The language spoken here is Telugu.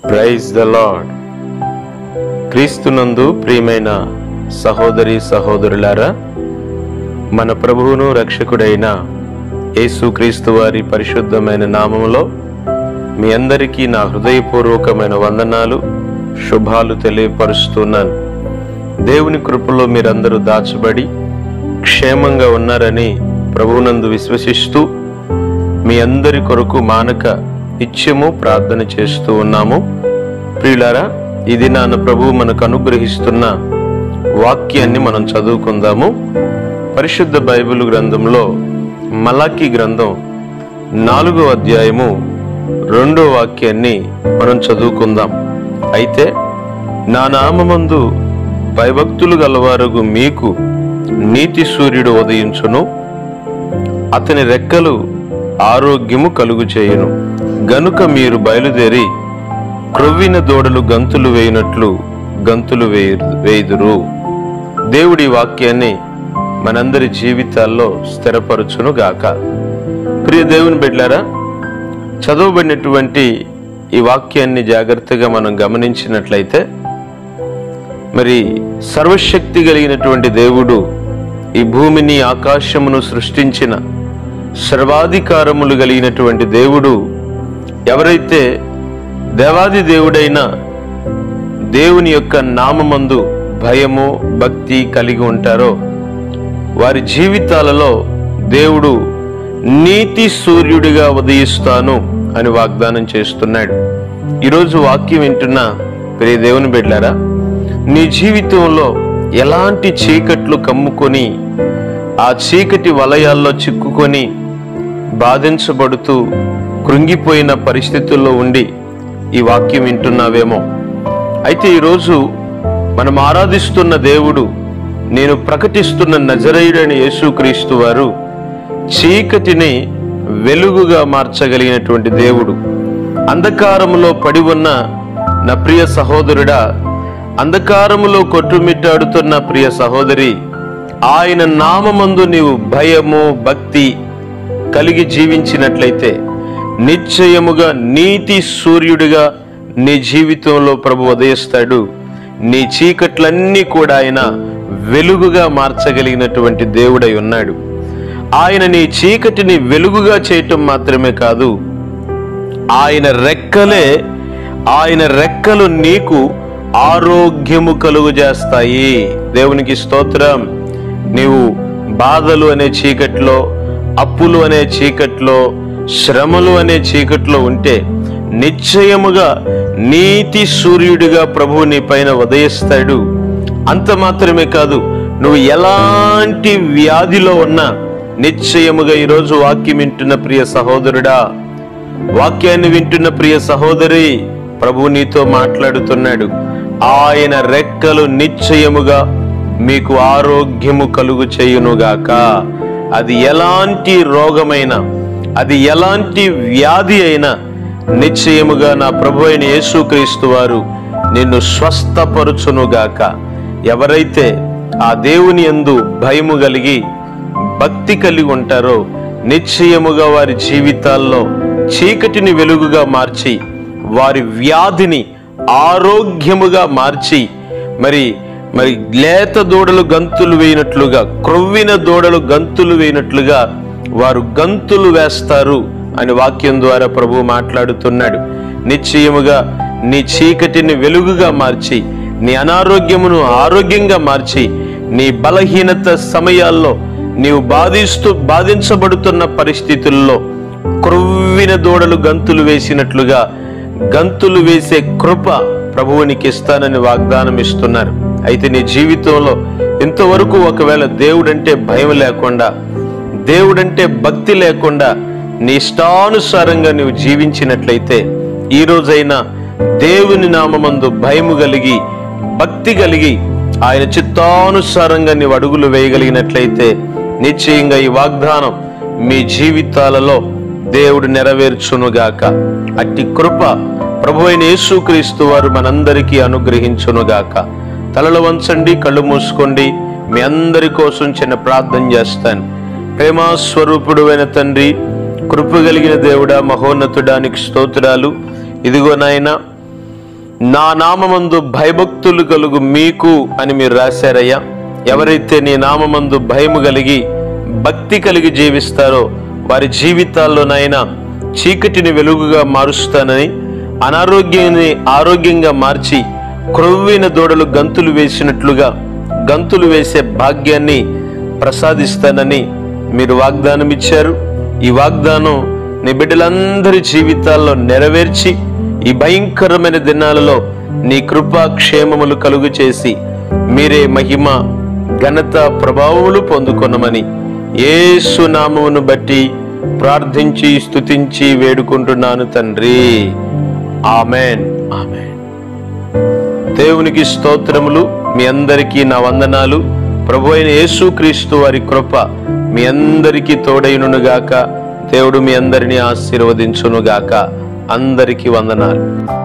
ప్రైజ్ ద లాడ్ క్రీస్తునందు ప్రియమైన సహోదరి సహోదరులారా మన ప్రభువును రక్షకుడైన యేసు క్రీస్తు వారి పరిశుద్ధమైన నామములో మీ అందరికీ నా హృదయపూర్వకమైన వందనాలు శుభాలు తెలియపరుస్తున్నాను దేవుని కృపలో మీరందరూ దాచబడి క్షేమంగా ఉన్నారని ప్రభువునందు విశ్వసిస్తూ మీ అందరి కొరకు మానక నిత్యము ప్రార్థన చేస్తూ ఉన్నాము ప్రియులారా ఇది నాన్న ప్రభువు మనకు అనుగ్రహిస్తున్న వాక్యాన్ని మనం చదువుకుందాము పరిశుద్ధ బైబిల్ గ్రంథంలో మలాకి గ్రంథం నాలుగో అధ్యాయము రెండో వాక్యాన్ని మనం చదువుకుందాం అయితే నా నామమందు భయభక్తులు గలవారుగు మీకు నీతి సూర్యుడు ఉదయించును అతని రెక్కలు ఆరోగ్యము కలుగు చేయును గనుక మీరు బయలుదేరి క్రొవ్విన దూడలు గంతులు వేయినట్లు గంతులు వేయు వేయుదురు దేవుడి వాక్యాన్ని మనందరి జీవితాల్లో స్థిరపరచును గాక ప్రియ దేవుని బిడ్లారా చదవబడినటువంటి ఈ వాక్యాన్ని జాగ్రత్తగా మనం గమనించినట్లయితే మరి సర్వశక్తి కలిగినటువంటి దేవుడు ఈ భూమిని ఆకాశమును సృష్టించిన సర్వాధికారములు కలిగినటువంటి దేవుడు ఎవరైతే దేవాది దేవుడైన దేవుని యొక్క నామమందు భయము భక్తి కలిగి ఉంటారో వారి జీవితాలలో దేవుడు నీతి సూర్యుడిగా ఉదయిస్తాను అని వాగ్దానం చేస్తున్నాడు ఈరోజు వాక్యం వింటున్న ప్రియ దేవుని బిడ్డారా నీ జీవితంలో ఎలాంటి చీకట్లు కమ్ముకొని ఆ చీకటి వలయాల్లో చిక్కుకొని బాధించబడుతూ కృంగిపోయిన పరిస్థితుల్లో ఉండి ఈ వాక్యం వింటున్నావేమో అయితే ఈరోజు మనం ఆరాధిస్తున్న దేవుడు నేను ప్రకటిస్తున్న నజరేయుడైన యేసుక్రీస్తు వారు చీకటిని వెలుగుగా మార్చగలిగినటువంటి దేవుడు అంధకారములో పడి ఉన్న నా ప్రియ సహోదరుడా అంధకారములో కొట్టుమిట్టాడుతున్న ప్రియ సహోదరి ఆయన నామమందు నీవు భయము భక్తి కలిగి జీవించినట్లయితే నిశ్చయముగా నీతి సూర్యుడిగా నీ జీవితంలో ప్రభు ఉదయిస్తాడు నీ చీకట్లన్నీ కూడా ఆయన వెలుగుగా మార్చగలిగినటువంటి దేవుడై ఉన్నాడు ఆయన నీ చీకటిని వెలుగుగా చేయటం మాత్రమే కాదు ఆయన రెక్కలే ఆయన రెక్కలు నీకు ఆరోగ్యము కలుగు చేస్తాయి దేవునికి స్తోత్రం నీవు బాధలు అనే చీకట్లో అప్పులు అనే చీకట్లో శ్రమలు అనే చీకట్లో ఉంటే నిశ్చయముగా నీతి సూర్యుడిగా ప్రభువు నీ పైన ఉదయిస్తాడు అంత మాత్రమే కాదు నువ్వు ఎలాంటి వ్యాధిలో ఉన్నా నిశ్చయముగా ఈరోజు వాక్యం వింటున్న ప్రియ సహోదరుడా వాక్యాన్ని వింటున్న ప్రియ సహోదరి ప్రభు నీతో మాట్లాడుతున్నాడు ఆయన రెక్కలు నిశ్చయముగా మీకు ఆరోగ్యము కలుగు చేయునుగాక అది ఎలాంటి రోగమైనా అది ఎలాంటి వ్యాధి అయినా నిశ్చయముగా నా ప్రభు అయిన యేసుక్రీస్తు వారు నిన్ను స్వస్థపరుచునుగాక ఎవరైతే ఆ దేవుని యందు భయము కలిగి భక్తి కలిగి ఉంటారో నిశ్చయముగా వారి జీవితాల్లో చీకటిని వెలుగుగా మార్చి వారి వ్యాధిని ఆరోగ్యముగా మార్చి మరి మరి లేత దూడలు గంతులు వేయినట్లుగా క్రొవ్విన దూడలు గంతులు వేయినట్లుగా వారు గంతులు వేస్తారు అని వాక్యం ద్వారా ప్రభు మాట్లాడుతున్నాడు నిశ్చయముగా నీ చీకటిని వెలుగుగా మార్చి నీ అనారోగ్యమును ఆరోగ్యంగా మార్చి నీ బలహీనత సమయాల్లో నీవు బాధిస్తూ బాధించబడుతున్న పరిస్థితుల్లో క్రొవ్విన దూడలు గంతులు వేసినట్లుగా గంతులు వేసే కృప ప్రభువునికి ఇస్తానని వాగ్దానం ఇస్తున్నారు అయితే నీ జీవితంలో ఇంతవరకు ఒకవేళ దేవుడంటే భయం లేకుండా దేవుడంటే భక్తి లేకుండా నీ ఇష్టానుసారంగా నువ్వు జీవించినట్లయితే ఈ రోజైనా దేవుని నామమందు భయము కలిగి భక్తి కలిగి ఆయన చిత్తానుసారంగా నీవు అడుగులు వేయగలిగినట్లయితే నిశ్చయంగా ఈ వాగ్దానం మీ జీవితాలలో దేవుడు నెరవేర్చునుగాక అట్టి కృప ప్రభు అయిన యేసుక్రీస్తు వారు మనందరికీ అనుగ్రహించునుగాక తలలు వంచండి కళ్ళు మూసుకోండి మీ అందరి కోసం చిన్న ప్రార్థన చేస్తాను ప్రేమా స్వరూపుడు అయిన తండ్రి కృప కలిగిన దేవుడా మహోన్నతుడానికి స్తోత్రాలు ఇదిగో నాయన నా నామమందు భయభక్తులు కలుగు మీకు అని మీరు రాశారయ్యా ఎవరైతే నీ నామమందు భయము కలిగి భక్తి కలిగి జీవిస్తారో వారి జీవితాల్లోనైనా చీకటిని వెలుగుగా మారుస్తానని అనారోగ్యాన్ని ఆరోగ్యంగా మార్చి క్రొవ్విన దూడలు గంతులు వేసినట్లుగా గంతులు వేసే భాగ్యాన్ని ప్రసాదిస్తానని మీరు వాగ్దానం ఇచ్చారు ఈ వాగ్దానం నీ బిడ్డలందరి జీవితాల్లో నెరవేర్చి ఈ భయంకరమైన దినాలలో నీ కృపా క్షేమములు కలుగు చేసి మీరే మహిమ ఘనత ప్రభావములు పొందుకొనమని యేసు నామమును బట్టి ప్రార్థించి స్తుతించి వేడుకుంటున్నాను తండ్రి ఆమెన్ ఆమెన్ దేవునికి స్తోత్రములు మీ అందరికీ నా వందనాలు ప్రభు అయిన యేసుక్రీస్తు వారి కృప మీ అందరికీ తోడైనుగాక దేవుడు మీ అందరినీ ఆశీర్వదించునుగాక అందరికీ వందనాలు